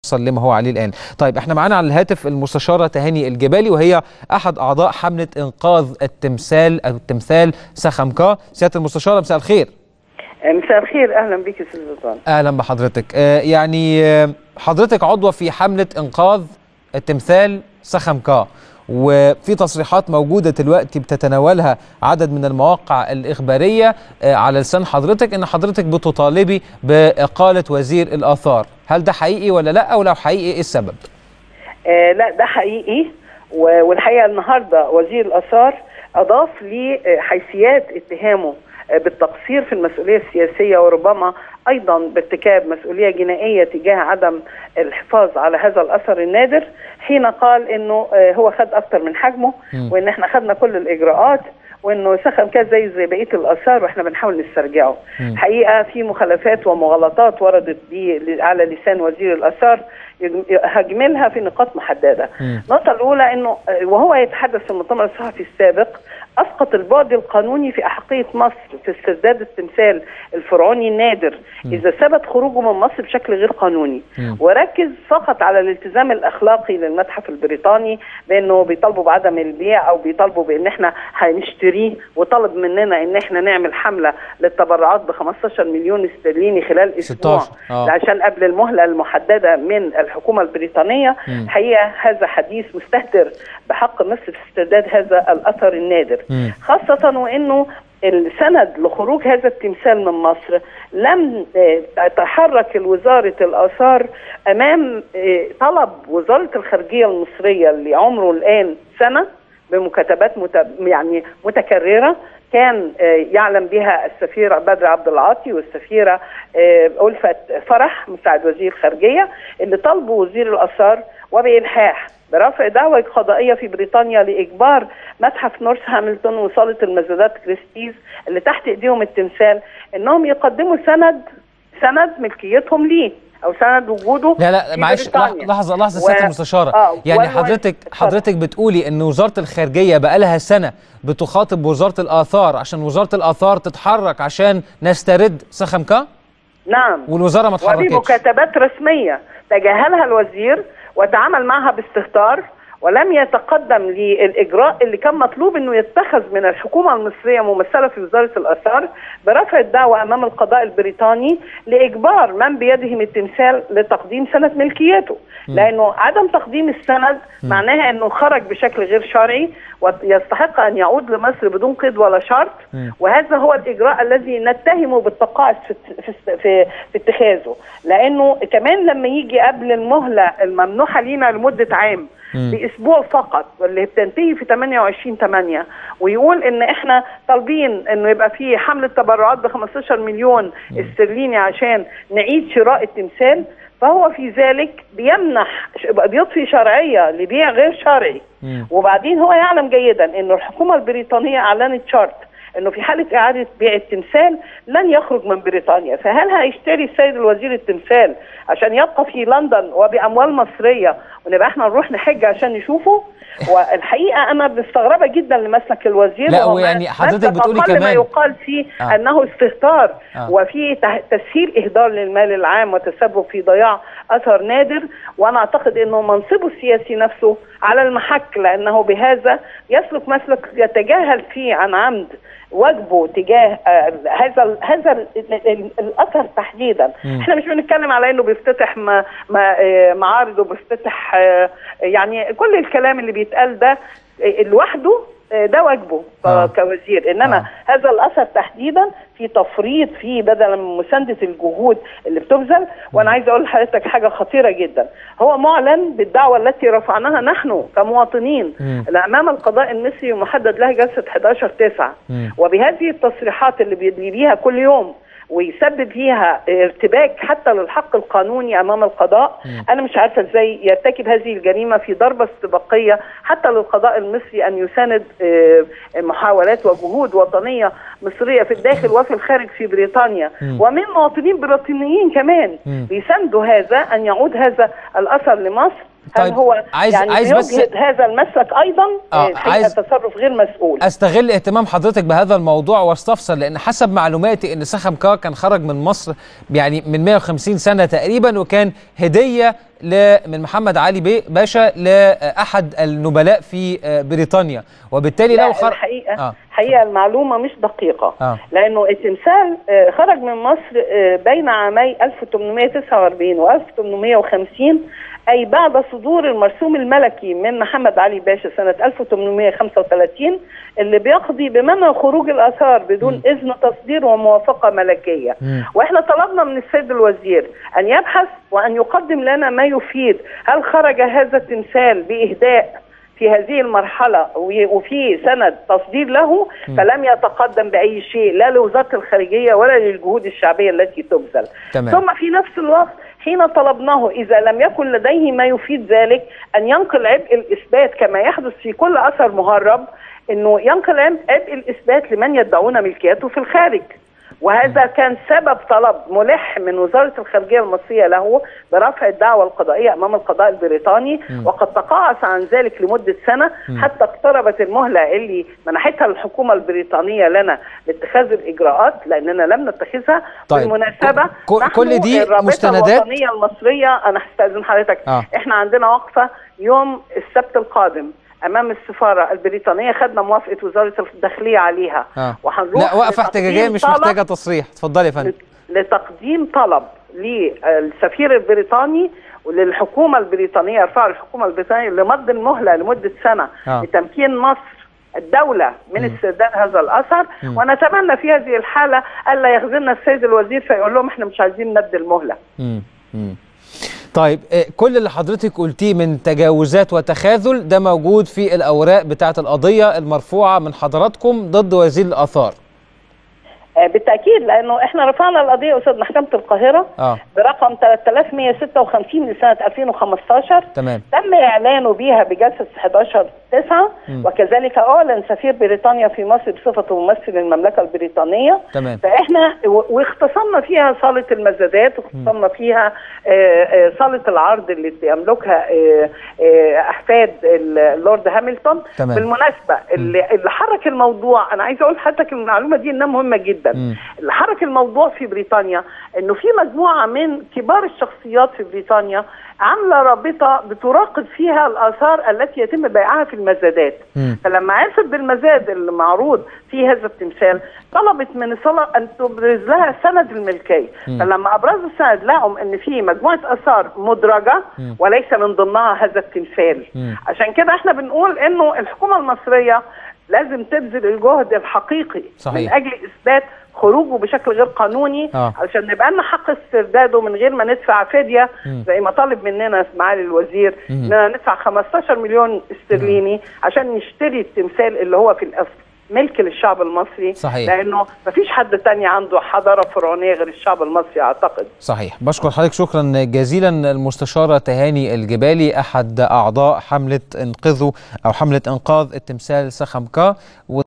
وصل لما هو عليه الان. طيب احنا معانا على الهاتف المستشاره تهاني الجبالي وهي احد اعضاء حمله انقاذ التمثال او التمثال سخمكا. سياده المستشاره مساء الخير. مساء الخير اهلا بك استاذ سلطان اهلا بحضرتك. آه يعني آه حضرتك عضوه في حمله انقاذ التمثال سخمكا. وفي تصريحات موجوده دلوقتي بتتناولها عدد من المواقع الاخباريه على لسان حضرتك ان حضرتك بتطالبي باقاله وزير الاثار، هل ده حقيقي ولا لا؟ ولو حقيقي ايه السبب؟ آه لا ده حقيقي والحقيقه النهارده وزير الاثار اضاف لحيثيات اتهامه بالتقصير في المسؤوليه السياسيه وربما ايضا بارتكاب مسؤوليه جنائيه تجاه عدم الحفاظ على هذا الاثر النادر حين قال انه هو خد اكثر من حجمه وان احنا خدنا كل الاجراءات وانه سخن كان زي زي بقيه الاثار واحنا بنحاول نسترجعه. حقيقه في مخالفات ومغالطات وردت دي على لسان وزير الاثار هجملها في نقاط محدده. النقطه الاولى انه وهو يتحدث في المؤتمر الصحفي السابق اسقط البعد القانوني في احقيه مصر في استرداد التمثال الفرعوني النادر اذا ثبت خروجه من مصر بشكل غير قانوني وركز فقط على الالتزام الاخلاقي للمتحف البريطاني بانه بيطالبوا بعدم البيع او بيطالبوا بان احنا هنشتريه وطلب مننا ان احنا نعمل حمله للتبرعات ب 15 مليون استرليني خلال اسبوع آه. عشان قبل المهله المحدده من الحكومه البريطانيه حقيقه هذا حديث مستهتر بحق مصر في استرداد هذا الاثر النادر م. خاصه وانه السند لخروج هذا التمثال من مصر لم تتحرك وزارة الآثار أمام طلب وزارة الخارجية المصرية اللي عمره الآن سنة بمكاتبات مت... يعني متكررة كان يعلم بها السفير بدر عبد العاطي والسفيرة ألفت فرح مساعد وزير الخارجية اللي طلبوا وزير الآثار وبإلحاح برفع دعوى قضائية في بريطانيا لإجبار متحف نورث هاملتون وصالة المزادات كريستيز اللي تحت إيديهم التمثال إنهم يقدموا سند سند ملكيتهم ليه او سند وجوده لا لا معلش لحظه لحظه سياده و... المستشاره آه يعني حضرتك حضرتك بتقولي ان وزاره الخارجيه بقى لها سنه بتخاطب وزاره الاثار عشان وزاره الاثار تتحرك عشان نسترد سخمكا نعم والوزاره ما اتحركتش وبمكاتبات رسميه تجاهلها الوزير وتعامل معها باستهتار ولم يتقدم للاجراء اللي كان مطلوب انه يتخذ من الحكومه المصريه ممثله في وزاره الاثار برفع الدعوه امام القضاء البريطاني لاجبار من بيدهم التمثال لتقديم سند ملكيته لانه عدم تقديم السند معناها انه خرج بشكل غير شرعي ويستحق ان يعود لمصر بدون قيد ولا شرط وهذا هو الاجراء الذي نتهمه بالتقاعس في في في, في اتخاذه لانه كمان لما يجي قبل المهله الممنوحه لينا لمده عام باسبوع فقط واللي بتنتهي في 28 8 ويقول ان احنا طالبين انه يبقى في حمله تبرعات ب 15 مليون استرليني عشان نعيد شراء التمثال فهو في ذلك بيمنح بيضفي شرعيه لبيع غير شرعي وبعدين هو يعلم جيدا انه الحكومه البريطانيه اعلنت شرط انه في حاله اعاده بيع التمثال لن يخرج من بريطانيا فهل هيشتري السيد الوزير التمثال عشان يبقى في لندن وباموال مصريه ونبقى احنا نروح نحج عشان نشوفه والحقيقه انا مستغربه جدا لمسلك الوزير لا ويعني حضرتك بتقولي كمان ما يقال فيه آه. انه استهتار آه. وفي تسهيل اهدار للمال العام وتسبب في ضياع اثر نادر وانا اعتقد انه منصبه السياسي نفسه على المحك لانه بهذا يسلك مسلك يتجاهل فيه عن عمد واجبه تجاه آه هذا هذا الاثر تحديدا م. احنا مش بنتكلم على انه بيفتتح ما ما آه معارض وبيفتتح آه يعني كل الكلام اللي بيتقال ده لوحده ده واجبه آه. كوزير انما آه. هذا الاثر تحديدا في تفريط فيه بدلا من مسانده الجهود اللي بتبذل وانا عايزه اقول لحضرتك حاجه خطيره جدا هو معلن بالدعوه التي رفعناها نحن كمواطنين امام القضاء المصري ومحدد لها جلسه 11 9 وبهذه التصريحات اللي بيدلي بيها كل يوم ويسبب فيها ارتباك حتى للحق القانوني امام القضاء م. انا مش عارفه ازاي يرتكب هذه الجريمه في ضربه استباقيه حتى للقضاء المصري ان يساند محاولات وجهود وطنيه مصريه في الداخل وفي الخارج في بريطانيا م. ومن مواطنين بريطانيين كمان م. بيساندوا هذا ان يعود هذا الاثر لمصر هل طيب هو عايز يعني عايز بس هذا المسلك ايضا آه عايز تصرف غير مسؤول استغل اهتمام حضرتك بهذا الموضوع واستفسر لان حسب معلوماتي ان سخم كا كان خرج من مصر يعني من 150 سنه تقريبا وكان هديه من محمد علي بي باشا لاحد النبلاء في بريطانيا وبالتالي لا لو خرج الحقيقه آه. حقيقه المعلومه مش دقيقه آه. لانه التمثال خرج من مصر بين عامي 1849 و 1850 أي بعد صدور المرسوم الملكي من محمد علي باشا سنة 1835 اللي بيقضي بمنع خروج الآثار بدون م. إذن تصدير وموافقة ملكية م. وإحنا طلبنا من السيد الوزير أن يبحث وأن يقدم لنا ما يفيد هل خرج هذا التمثال بإهداء في هذه المرحلة وفي سند تصدير له فلم يتقدم بأي شيء لا لوزارة الخارجية ولا للجهود الشعبية التي تبذل تمام. ثم في نفس الوقت حين طلبناه إذا لم يكن لديه ما يفيد ذلك أن ينقل عبء الإثبات كما يحدث في كل أثر مهرب أنه ينقل عبء الإثبات لمن يدعون ملكيته في الخارج وهذا كان سبب طلب ملح من وزارة الخارجية المصرية له برفع الدعوة القضائية أمام القضاء البريطاني م. وقد تقاعس عن ذلك لمدة سنة م. حتى اقتربت المهلة اللي منحتها الحكومة البريطانية لنا لاتخاذ الإجراءات لأننا لم نتخذها طيب. بالمناسبة ك- كل دي الرابطة مستندات؟ الوطنية المصرية أنا هستأذن حضرتك آه. إحنا عندنا وقفة يوم السبت القادم امام السفاره البريطانيه خدنا موافقه وزاره الداخليه عليها آه. وهنروح لا وقفه لتقديم احتجاجيه مش طلب محتاجه تصريح اتفضلي يا فندم لتقديم طلب للسفير البريطاني وللحكومه البريطانيه يرفعوا الحكومه البريطانيه لمد المهله لمده سنه آه. لتمكين مصر الدولة من م. استرداد هذا الأثر م. ونتمنى في هذه الحالة ألا يخذلنا السيد الوزير فيقول لهم احنا مش عايزين مد المهلة مم. مم. طيب آه، كل اللي حضرتك قلتيه من تجاوزات وتخاذل ده موجود في الأوراق بتاعة القضية المرفوعة من حضراتكم ضد وزير الآثار آه، بالتأكيد لأنه احنا رفعنا القضية قصاد محكمة القاهرة اه برقم 3156 لسنة 2015 تمام تم إعلانه بها بجلسة 11 9 مم. وكذلك أعلن سفير بريطانيا في مصر بصفته ممثل المملكة البريطانية تمام فإحنا و- واختصمنا فيها صالة المزادات واختصمنا فيها آه، آه، صالة العرض اللي يملكها آه، آه، أحفاد ال- اللورد هامilton تمام. بالمناسبة اللي, اللي حرك الموضوع أنا عايزة أقول لحضرتك المعلومة دي إنها مهمة جدا مم. اللي حرك الموضوع في بريطانيا انه في مجموعه من كبار الشخصيات في بريطانيا عامله رابطه بتراقب فيها الاثار التي يتم بيعها في المزادات مم. فلما عرفت بالمزاد المعروض في هذا التمثال طلبت من الصلاة ان تبرز لها سند الملكيه مم. فلما ابرزوا السند لقوا ان في مجموعه اثار مدرجه مم. وليس من ضمنها هذا التمثال مم. عشان كده احنا بنقول انه الحكومه المصريه لازم تبذل الجهد الحقيقي صحيح. من اجل اثبات خروجه بشكل غير قانوني آه. علشان نبقى لنا حق استرداده من غير ما ندفع فديه مم. زي ما طالب مننا معالي الوزير مم. اننا ندفع 15 مليون استرليني عشان نشتري التمثال اللي هو في الاصل ملك للشعب المصري صحيح. لانه مفيش حد تاني عنده حضاره فرعونيه غير الشعب المصري اعتقد صحيح بشكر حضرتك شكرا جزيلا المستشارة تهاني الجبالي أحد أعضاء حملة انقذوا أو حملة إنقاذ التمثال سخمكا